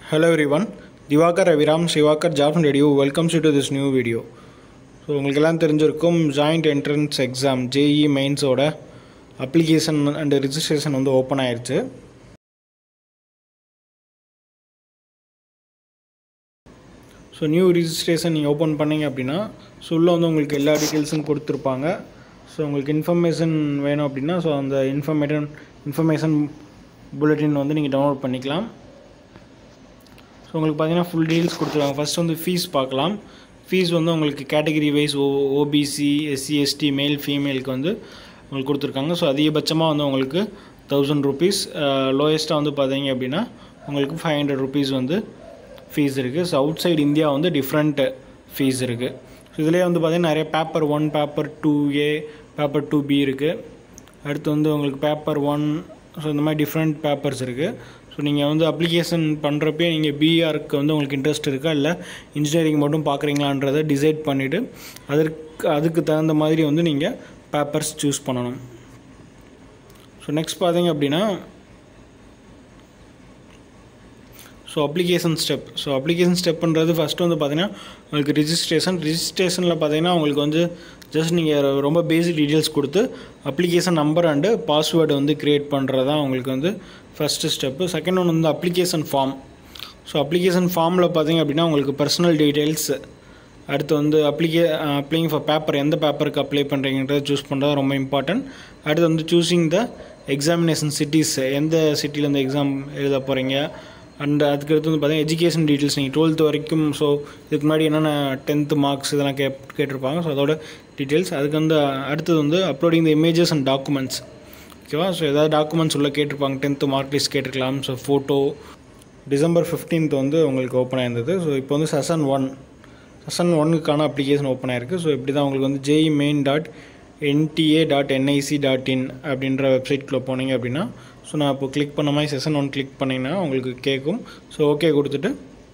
Hello everyone, Divakar Raviram Shivakar Jobs and Radio welcomes you to this new video. So உங்களுக்கு எல்லாம் தெரிஞ்சிருக்கும் joint entrance exam JEE மெயின்ஸோட application and registration வந்து open ஆயிருச்சு so new registration நீங்கள் open பண்ணீங்க அப்படின்னா ஸோ உள்ளே வந்து உங்களுக்கு எல்லா டீட்டெயில்ஸும் கொடுத்துருப்பாங்க ஸோ உங்களுக்கு இன்ஃபர்மேஷன் வேணும் அப்படின்னா ஸோ அந்த இன்ஃபர்மேஷன் இன்ஃபர்மேஷன் புல்லட்டின் வந்து நீங்கள் டவுன்லோட் பண்ணிக்கலாம் ஸோ உங்களுக்கு பார்த்தீங்கன்னா ஃபுல் டீல்ஸ் கொடுத்துருக்காங்க ஃபஸ்ட் வந்து ஃபீஸ் பார்க்கலாம் ஃபீஸ் வந்து உங்களுக்கு category wise O OBC SC ST male ஃபீமேலுக்கு வந்து உங்களுக்கு கொடுத்துருக்காங்க ஸோ அதிகபட்சமாக வந்து உங்களுக்கு தௌசண்ட் ருபீஸ் லோயஸ்ட்டாக வந்து பார்த்தீங்க அப்படின்னா உங்களுக்கு ஃபைவ் ஹண்ட்ரட் ருபீஸ் வந்து ஃபீஸ் இருக்குது ஸோ அவுட் சைடு இந்தியா வந்து டிஃப்ரெண்ட் ஃபீஸ் இருக்குது ஸோ இதுலேயே வந்து பார்த்திங்கன்னா நிறைய paper one paper two A paper two B இருக்குது அடுத்து வந்து உங்களுக்கு பேப்பர் ஒன் ஸோ இந்த மாதிரி டிஃப்ரெண்ட் பேப்பர்ஸ் இருக்குது ஸோ நீங்கள் வந்து அப்ளிகேஷன் பண்ணுறப்பே நீங்கள் பிஆருக்கு வந்து உங்களுக்கு இன்ட்ரெஸ்ட் இருக்கா இல்லை இன்ஜினியரிங் மட்டும் பார்க்குறீங்களான்றதை டிசைட் பண்ணிவிட்டு அதற்கு அதுக்கு தகுந்த மாதிரி வந்து நீங்கள் பேப்பர்ஸ் சூஸ் பண்ணணும் ஸோ நெக்ஸ்ட் பார்த்தீங்க அப்படின்னா so application step so application ஸ்டெப்புன்றது ஃபஸ்ட்டு வந்து பார்த்தீங்கன்னா உங்களுக்கு ரிஜிஸ்ட்ரேஷன் ரிஜிஸ்ட்ரேஷனில் பார்த்தீங்கன்னா உங்களுக்கு வந்து ஜஸ்ட் நீங்கள் ரொம்ப பேசிக் டீட்டெயில்ஸ் கொடுத்து அப்ளிகேஷன் நம்பர் அண்டு பாஸ்வேர்டு வந்து க்ரியேட் பண்ணுறது தான் உங்களுக்கு வந்து ஃபஸ்ட்டு ஸ்டெப்பு செகண்ட் ஒன் வந்து அப்ளிகேஷன் ஃபார்ம் ஸோ அப்ளிகேஷன் ஃபார்மில் பார்த்தீங்க அப்படின்னா உங்களுக்கு பர்சனல் டீட்டெயில்ஸ் அடுத்து வந்து அப்ளிகே அப்ளைங் ஃபார் பேப்பர் எந்த பேப்பருக்கு அப்ளை பண்ணுறீங்கன்றத சூஸ் பண்ணுறது ரொம்ப இம்பார்ட்டன்ட் அடுத்து வந்து சூஸிங் த எக்ஸாமினேஷன் சிட்டிஸ் எந்த சிட்டியில் இந்த எக்ஸாம் எழுத போகிறீங்க அண்ட் அதுக்கடுத்து வந்து பார்த்தீங்கன்னா எஜுகேஷன் டீட்டெயில்ஸ் நீங்கள் டுவெல்த்து வரைக்கும் ஸோ இதுக்கு முன்னாடி என்னென்ன டென்த்து மார்க்ஸ் இதெல்லாம் கே கேட்டிருப்பாங்க ஸோ அதோட டீட்டெயில்ஸ் அதுக்கு வந்து அடுத்தது வந்து uploading the images and documents ஓகேவா ஸோ ஏதாவது டாக்குமெண்ட்ஸ் உள்ள கேட்டிருப்பாங்க டென்த்து மார்க் லிஸ்ட் கேட்டிருக்கலாம் ஸோ ஃபோட்டோ டிசம்பர் ஃபிஃப்டீன்த் வந்து உங்களுக்கு ஓப்பன் ஆயிருந்தது ஸோ இப்போ வந்து செஷன் ஒன் செஷன் ஒன்னுக்கான அப்ளிகேஷன் ஓப்பன் ஆயிருக்கு ஸோ இப்படி தான் உங்களுக்கு வந்து JEE main dot NTA dot NIC dot in அப்படின்ற வெப்சைட்குள்ளே போனீங்க அப்படின்னா ஸோ நான் இப்போ கிளிக் பண்ண மாதிரி செஷன் ஒன் கிளிக் பண்ணிங்கன்னா உங்களுக்கு கேட்கும் ஸோ ஓகே கொடுத்துட்டு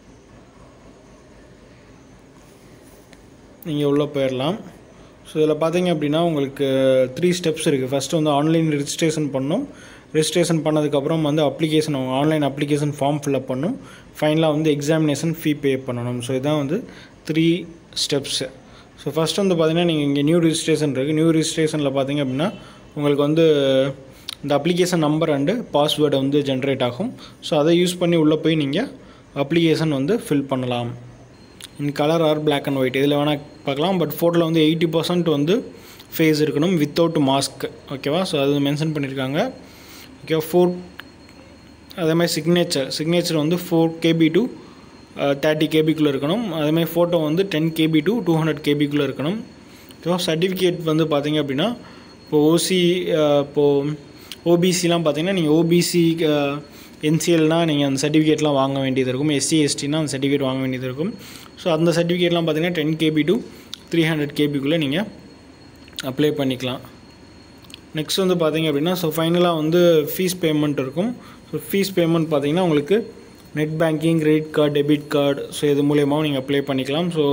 நீங்கள் உள்ளே போயிடலாம் ஸோ இதில் பார்த்தீங்க அப்படின்னா உங்களுக்கு த்ரீ ஸ்டெப்ஸ் இருக்குது ஃபஸ்ட்டு வந்து ஆன்லைன் ரிஜிஸ்ட்ரேஷன் பண்ணணும் ரிஜிஸ்ட்ரேஷன் பண்ணதுக்கப்புறம் வந்து application online application form fill up பண்ணணும் ஃபைனலாக வந்து எக்ஸாமினேஷன் ஃபீ பே பண்ணணும் ஸோ இதான் வந்து த்ரீ ஸ்டெப்ஸு ஸோ ஃபஸ்ட் வந்து பார்த்தீங்கன்னா நீங்கள் இங்கே நியூ ரிஜிஸ்ட்ரேஷன் இருக்குது நியூ ரிஜிஸ்ட்ரேஷனில் பார்த்தீங்க அப்படின்னா உங்களுக்கு வந்து இந்த அப்ளிகேஷன் நம்பர் அண்டு பாஸ்வேர்டு வந்து ஜென்ரேட் ஆகும் ஸோ அதை யூஸ் பண்ணி உள்ளே போய் நீங்கள் அப்ளிகேஷன் வந்து ஃபில் பண்ணலாம் in colour or black and white இதில் வேணால் பார்க்கலாம் பட் ஃபோட்டோவில் வந்து எயிட்டி பர்சன்ட் வந்து ஃபேஸ் இருக்கணும் வித்தவுட் மாஸ்க் ஓகேவா ஸோ அது மென்ஷன் பண்ணியிருக்காங்க ஓகே ஃபோர் அதே மாதிரி சிக்னேச்சர் சிக்னேச்சர் வந்து ஃபோர் கேபி டு தேர்ட்டி கேபிக்குள்ளே இருக்கணும் அதேமாதிரி ஃபோட்டோ வந்து ten KB to two hundred கேபிக்குள்ளே இருக்கணும் ஓகேவா சர்டிஃபிகேட் வந்து பார்த்தீங்க அப்படின்னா இப்போ ஓசி இப்போது ஓபிசிலாம் பார்த்தீங்கன்னா நீங்கள் ஓபிசி என்சிஎல்னால் நீங்கள் அந்த சர்டிஃபிகேட்லாம் வாங்க வேண்டியது இருக்கும் எஸ்சி எஸ்டினா அந்த சர்டிஃபிகேட் வாங்க வேண்டியது இருக்கும் ஸோ அந்த சர்டிஃபிகேட்லாம் பார்த்தீங்கன்னா ten KB to three hundred கேபிக்குள்ளே நீங்கள் அப்ளை பண்ணிக்கலாம் நெக்ஸ்ட் வந்து பார்த்தீங்க அப்படின்னா ஸோ ஃபைனலாக வந்து ஃபீஸ் பேமெண்ட் இருக்கும் ஸோ ஃபீஸ் பேமெண்ட் பார்த்தீங்கன்னா உங்களுக்கு net banking credit card debit card so இது மூலியமாகவும் நீங்கள் அப்ளை பண்ணிக்கலாம் ஸோ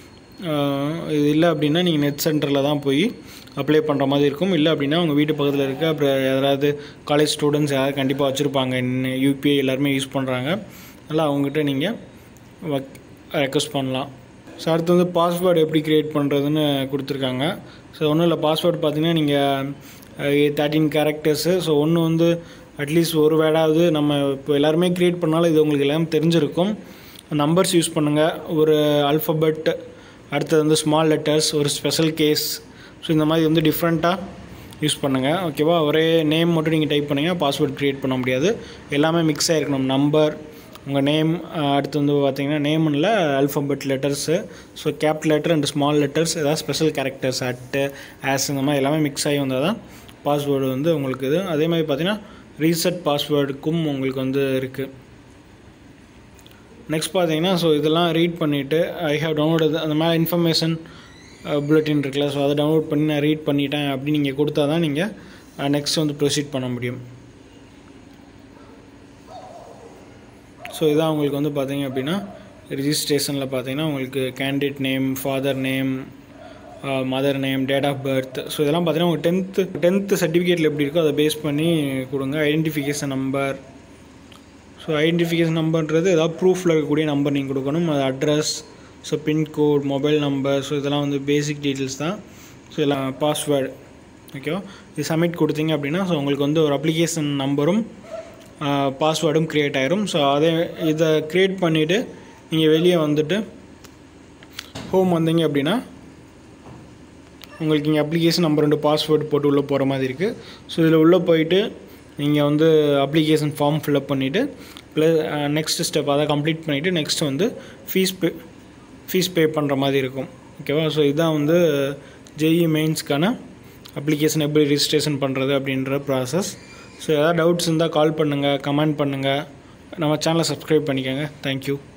இது இல்லை அப்படின்னா நீங்கள் நெட் சென்டரில் தான் போய் அப்ளை பண்ணுற மாதிரி இருக்கும் இல்லை அப்படின்னா உங்கள் வீட்டு பக்கத்தில் இருக்க அப்புறம் யாராவது காலேஜ் ஸ்டூடெண்ட்ஸ் யாராவது கண்டிப்பாக வச்சுருப்பாங்க யூபிஐ எல்லாருமே யூஸ் பண்ணுறாங்க அதனால் அவங்ககிட்ட நீங்கள் ரெக்வஸ்ட் பண்ணலாம் ஸோ அடுத்து வந்து பாஸ்வேர்டு எப்படி க்ரியேட் பண்ணுறதுன்னு கொடுத்துருக்காங்க ஸோ ஒன்றும் இல்லை பாஸ்வேர்டு பார்த்தீங்கன்னா நீங்கள் தேர்ட்டின் கேரக்டர்ஸு ஸோ ஒன்று வந்து அட்லீஸ்ட் ஒரு வேடாவது நம்ம இப்போ எல்லாருமே க்ரியேட் பண்ணாலும் இது உங்களுக்கு எல்லாம் தெரிஞ்சிருக்கும் நம்பர்ஸ் யூஸ் பண்ணுங்கள் ஒரு அல்ஃபபெட் அடுத்தது வந்து ஸ்மால் லெட்டர்ஸ் ஒரு ஸ்பெஷல் கேஸ் ஸோ இந்த மாதிரி வந்து டிஃப்ரெண்ட்டாக யூஸ் பண்ணுங்கள் ஓகேவா ஒரே நேம் மட்டும் நீங்கள் டைப் பண்ணுங்கள் பாஸ்வேர்ட் க்ரியேட் பண்ண முடியாது எல்லாமே மிக்ஸ் ஆகிருக்கணும் நம்பர் உங்கள் நேம் அடுத்து வந்து பார்த்தீங்கன்னா நேம்ல alphabet letters so cap letter and small letters ஏதாவது ஸ்பெஷல் கேரக்டர்ஸ் அட்டு ஆஸ் இந்த மாதிரி எல்லாமே மிக்ஸ் ஆகி வந்தால் தான் பாஸ்வேர்டு வந்து உங்களுக்கு இது அதே மாதிரி பார்த்தீங்கன்னா ரீசெட் பாஸ்வேர்டுக்கும் உங்களுக்கு வந்து இருக்குது நெக்ஸ்ட் பார்த்தீங்கன்னா ஸோ இதெல்லாம் ரீட் பண்ணிவிட்டு ஐ ஹவ் டவுன்லோட் அந்த மாதிரி இன்ஃபர்மேஷன் புல்லட்டின் இருக்குல்ல ஸோ அதை டவுன்லோட் பண்ணி நான் ரீட் பண்ணிட்டேன் அப்படி நீங்கள் கொடுத்தா தான் நீங்கள் நெக்ஸ்ட் வந்து ப்ரொசீட் பண்ண முடியும் ஸோ இதான் உங்களுக்கு வந்து பார்த்தீங்க அப்படின்னா ரிஜிஸ்ட்ரேஷனில் பார்த்தீங்கன்னா உங்களுக்கு candidate name father name mother name date of birth so இதெல்லாம் பார்த்தீங்கன்னா உங்கள் டென்த்து டென்த்து சர்டிஃபிகேட்டில் எப்படி இருக்கோ அதை பேஸ் பண்ணி கொடுங்க ஐடென்டிஃபிகேஷன் நம்பர் ஸோ ஐடென்டிஃபிகேஷன் நம்பர்ன்றது ஏதாவது ப்ரூஃபில் இருக்கக்கூடிய நம்பர் நீங்கள் கொடுக்கணும் அது address so pincode mobile number so இதெல்லாம் வந்து பேசிக் டீட்டெயில்ஸ் தான் ஸோ இதெல்லாம் பாஸ்வேர்டு ஓகேவா இது சப்மிட் கொடுத்தீங்க அப்படின்னா ஸோ உங்களுக்கு வந்து ஒரு அப்ளிகேஷன் நம்பரும் பாஸ்வேர்டும் க்ரியேட் ஆயிரும் ஸோ அதே இதை க்ரியேட் பண்ணிவிட்டு நீங்கள் வெளியே வந்துட்டு ஹோம் வந்தீங்க அப்படின்னா உங்களுக்கு இங்கே அப்ளிகேஷன் நம்பர் ரெண்டு பாஸ்வேர்டு போட்டு உள்ளே போகிற மாதிரி இருக்குது ஸோ இதில் உள்ளே போயிட்டு நீங்கள் வந்து அப்ளிகேஷன் ஃபார்ம் ஃபில்அப் பண்ணிவிட்டு ப்ளஸ் நெக்ஸ்ட் ஸ்டெப் அதை கம்ப்ளீட் பண்ணிவிட்டு நெக்ஸ்ட் வந்து ஃபீஸ் பே ஃபீஸ் பே பண்ணுற மாதிரி இருக்கும் ஓகேவா ஸோ இதுதான் வந்து ஜெஇ மெயின்ஸ்க்கான அப்ளிகேஷன் எப்படி ரிஜிஸ்ட்ரேஷன் பண்ணுறது அப்படின்ற ப்ராசஸ் ஸோ ஏதாவது டவுட்ஸ் இருந்தால் கால் பண்ணுங்கள் கமெண்ட் பண்ணுங்கள் நம்ம சேனலை சப்ஸ்கிரைப் பண்ணிக்கோங்க தேங்க்யூ